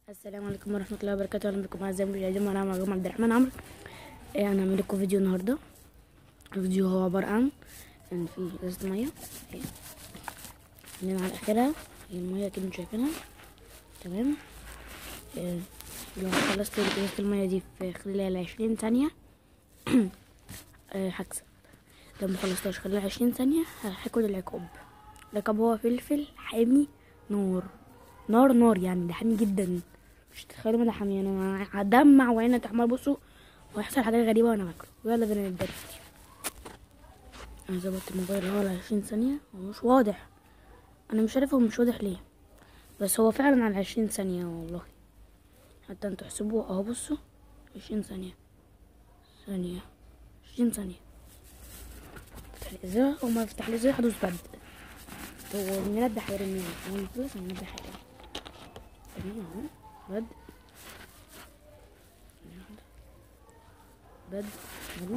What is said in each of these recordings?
السلام عليكم ورحمة الله وبركاته أهلا بكم أعزائي المشاهدين معنا معكم عبد الرحمن عمرو إيه أنا هعمل لكم فيديو النهاردة الفيديو هو عبارة عن إن في إزازة مية إيه. من على آخرها هي المية كده انتوا شايفينها تمام إيه. لو خلصت إزازة المية دي في خلال عشرين ثانية إيه، هكسب لو مخلصتهاش خلال عشرين ثانية هاخد العقاب العقاب هو فلفل حامي نار نار نار يعني ده حامي جدا مش تتخيلوا ما ده حامي انا هدمع وعيني تحمر بصوا وهيحصل حاجات غريبة وانا باكله يلا بينا نبدأ الفيديو انا ظبطت الموبايل اهو على عشرين ثانية هو مش واضح انا مش عارف هو مش واضح ليه بس هو فعلا على عشرين ثانية والله حتى انتوا احسبوه اهو بصوا عشرين ثانية ثانية عشرين ثانية افتح الازازة وما افتح الازازة هدوس بد هو المنبه هيرميني هو نخلص المنبه هيرميني تمام اهو بد بد اهو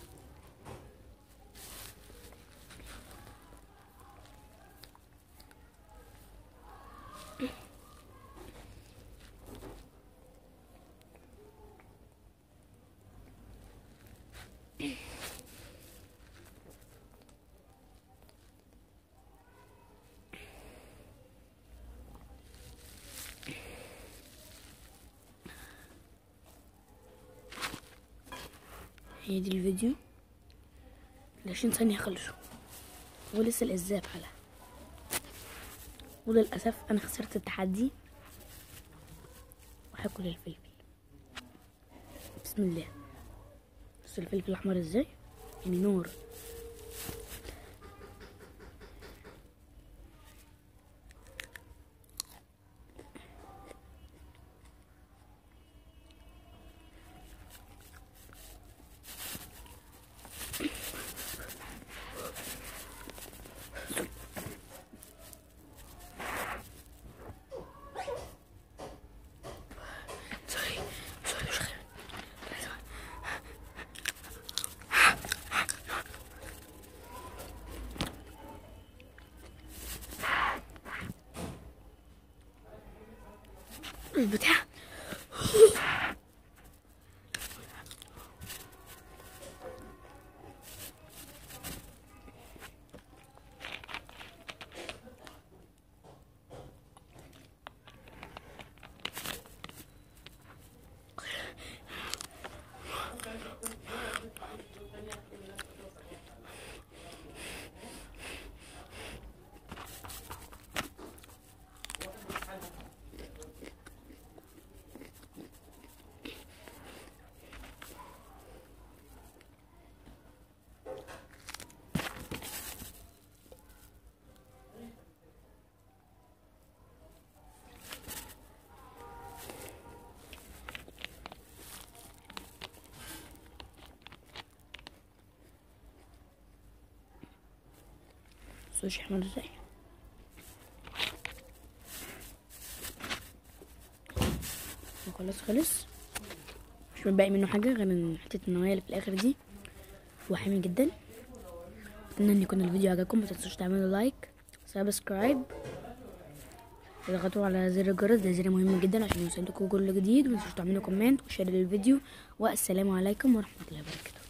هي دي الفيديو العشرين ثانية خلصوا ولسه الإزاي بحالها وللأسف أنا خسرت التحدي وهاكل الفلفل بسم الله بص الفلفل الأحمر ازاي يعني نور سوري سوري مش خير البتاع السوشي احمر ازاي خلاص خلص مش متبقي منه حاجه غير ان حته النوايا اللي في الاخر دي هو حامي جدا اتمنى ان يكون الفيديو عجبكم ما تنسوش تعملوا لايك سبسكرايب اضغطوا على زر الجرس ده زر مهم جدا عشان يوصلكوا كل جديد وما تنسوش تعملوا كومنت وشير للفيديو والسلام عليكم ورحمه الله وبركاته